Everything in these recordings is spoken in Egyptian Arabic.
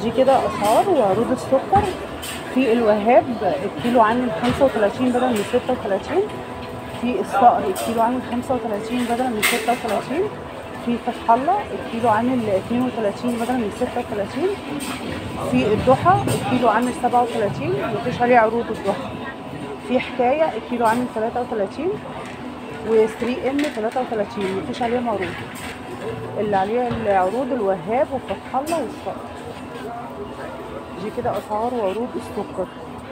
دي كده اسعار وعروض السكر في الوهاب الكيلو عامل 35 بدل من 36 في الصقر الكيلو عامل 35 بدل من 36 في فتح الله الكيلو عامل 32 بدل من 36 في الضحى الكيلو عامل 37 مفيش عليه عروض الضحى في حكايه الكيلو عامل 33 و 3 ام 33 مفيش عليهم عروض اللي عليها العروض الوهاب وفتح الله والصقر دي كده اسعار وعروض السكر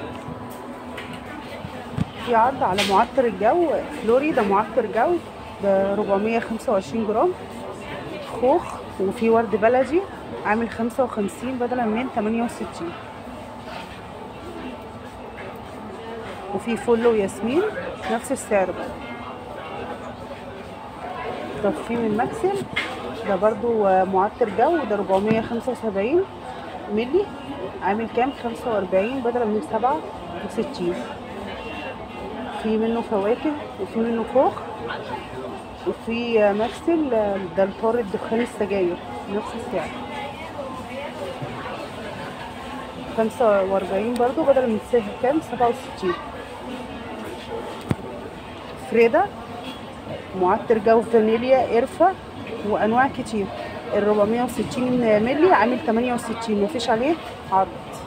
في عرض على معطر الجو فلوري ده معطر جو ب 425 جرام خوخ وفي ورد بلدي عامل 55 بدلا من 68 وفي فل وياسمين نفس السعر بقى تفخيم الماكسيم ده برضو معطر جو ده 475 ملي عامل كام 45 بدلا من 67 في منه فواكه وفي منه خوخ وفي ماكسل ده لطار دخان السجاير نفس السعر خمسة وأربعين برضو بدل من سعر كام سبعة وستين فريدا معطر جو فانيليا قرفة وأنواع كتير ال 460 ملي عامل 68 مفيش عليه عرض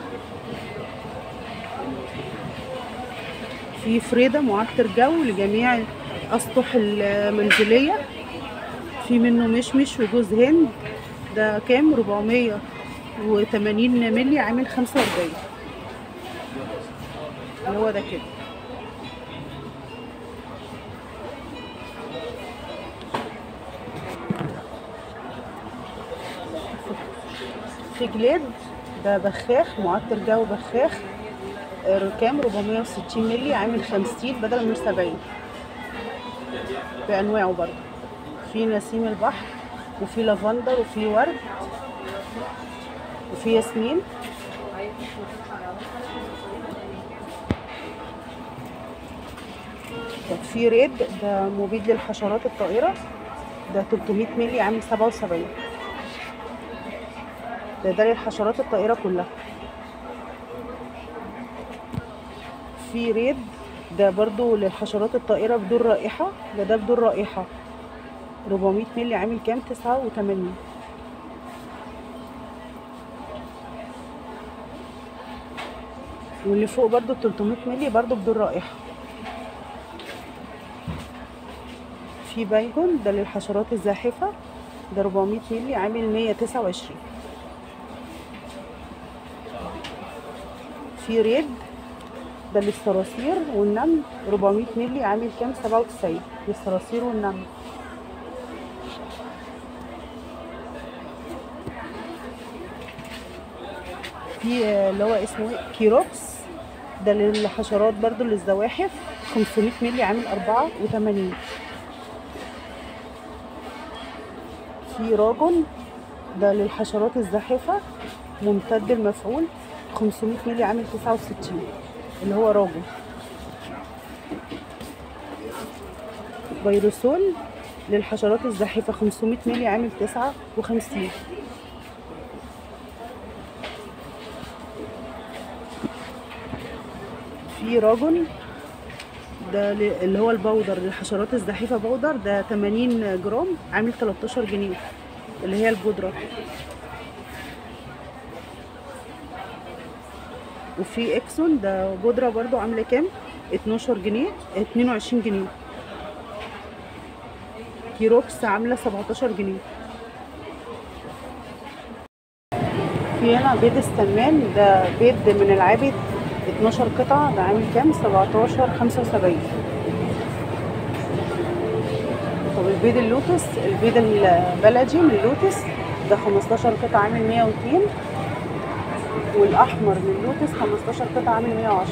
في فريدة معطر جو لجميع الأسطح المنزلية في منه مشمش وجوز هند ده كام 480 ملي عامل 45 اللي هو ده كده في جليد ده بخاخ معطر جو بخاخ كام 460 ملي عامل 50 بدل من 70 بانواعه برضه في نسيم البحر وفي لافندر وفي ورد وفي ياسمين طب في ريد ده مبيد للحشرات الطائرة ده 300 ملي عامل 77 ده ده للحشرات الطائرة كلها في ريد ده برضو للحشرات الطائرة بدون رائحة ده ده بدون رائحة 400 ملي عامل كام 89 واللي فوق برضو 300 ملي برضو بدون رائحة في بايجون ده للحشرات الزاحفة ده 400 ملي عامل 129 في ريد ده للصراصير والنمل 400 ملي عامل كام 97 للصراصير والنمل في اللي هو اسمه ايه كيروكس ده للحشرات برضو للزواحف 500 ملي عامل 84 في راجل ده للحشرات الزاحفة ممتد المفعول 500 ملي عامل 69 اللي هو راجل فيروسول للحشرات الزاحفة 500 ملي عامل 59 في راجل ده اللي هو البودر للحشرات الزاحفة بودر ده 80 جرام عامل 13 جنيه اللي هي البودرة وفي اكسون ده بودرة برضو عاملة كام 12 جنيه 22 جنيه كيروكس عاملة 17 جنيه في هنا بيض السمان ده بيض من العابد 12 قطعة ده عامل كام 17 75 طب البيض اللوتس البيض البلدي من اللوتس ده 15 قطعة عامل 102 والاحمر من اللوتس 15 قطعة عامل 110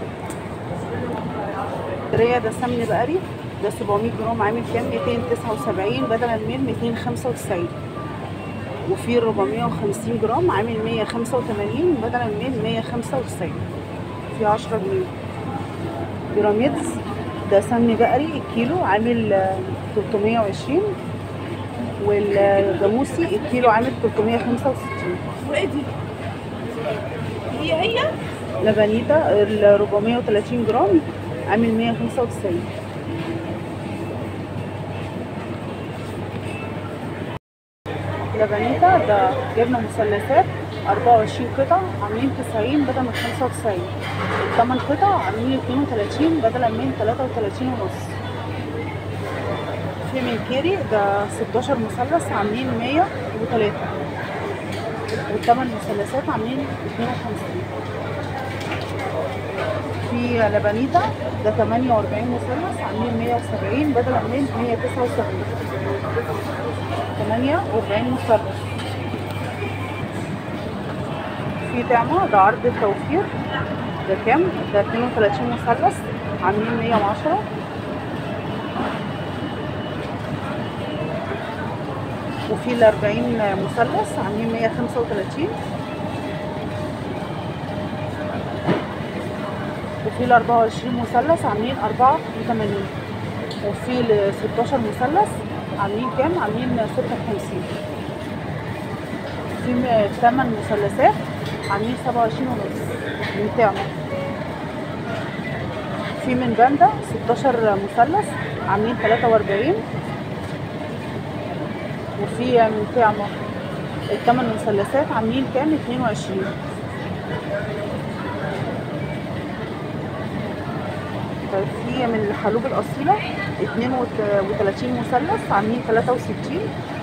ريا ده سمن بقري ده 700 جرام عامل كام 279 بدلا من 295 وفي 450 جرام عامل 185 بدلا من 195 في 10 جنيه بيراميدز ده سمن بقري الكيلو عامل 320 والجاموسي الكيلو عامل 365 وايه دي؟ هي هي لبنيتا ال 430 جرام عامل 195 لبنيتا ده جبنا مثلثات 24 قطع عاملين 90 بدل من 95 الثمان قطع عاملين 32 بدلا من 33 ونص في من كيري ده 16 مثلث عاملين 103 والثمان مثلثات عاملين 52 في لبنيتا ده 48 مثلث عاملين 170 بدلا من 179 48 مثلث في طعمة ده عرض التوفير ده كام؟ ده 32 مثلث عاملين 110 وفي ال 40 مثلث عاملين 135 وفي ال 24 مثلث عاملين 84 وفي ال 16 مثلث عاملين كام؟ عاملين 56 في 8 مثلثات عاملين 27 ونص من تعمة في من باندا 16 مثلث عاملين 43 وفي من تعمة الثمان مثلثات عاملين كام 22 طيب في من الحلوب الأصيلة 32 مثلث عاملين 63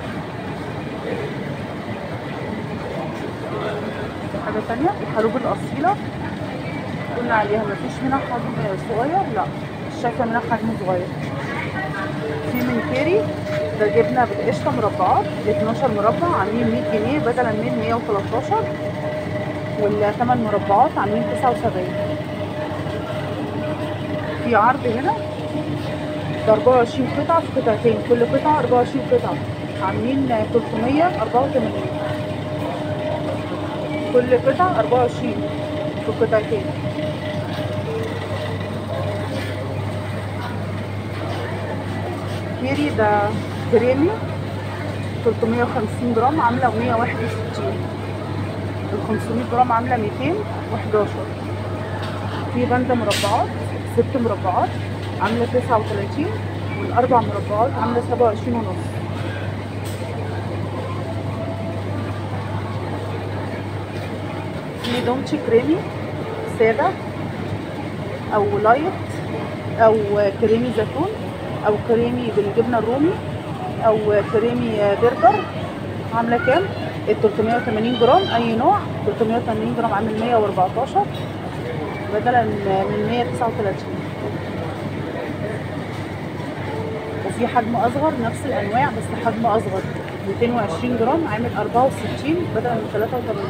حاجة تانية الحلوب الأصيلة قلنا عليها مفيش منها حجم صغير لا مش شايفة منها حجم صغير في من كيري ده جبنة بالقشطة مربعات ب 12 مربع عاملين 100 جنيه بدلا من 113 والثمان مربعات عاملين 79 في عرض هنا ده 24 قطعة في قطعتين كل قطعة 24 قطعة عاملين 384 كل قطعة 24 في قطعتين كيري ده كريمي 350 جرام عاملة 161 ال 500 جرام عاملة 211 في باندا مربعات ست مربعات عاملة 39 والأربع مربعات عاملة 27 ونص في دومتشي كريمي سادة أو لايت أو كريمي زيتون أو كريمي بالجبنة الرومي أو كريمي برجر عاملة كام؟ ال 380 جرام أي نوع 380 جرام عامل 114 بدلا من 139 وفي حجم أصغر نفس الأنواع بس حجم أصغر 220 جرام عامل 64 بدلا من 83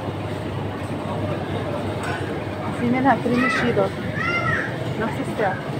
في منها كريم الشيدر نفس السعر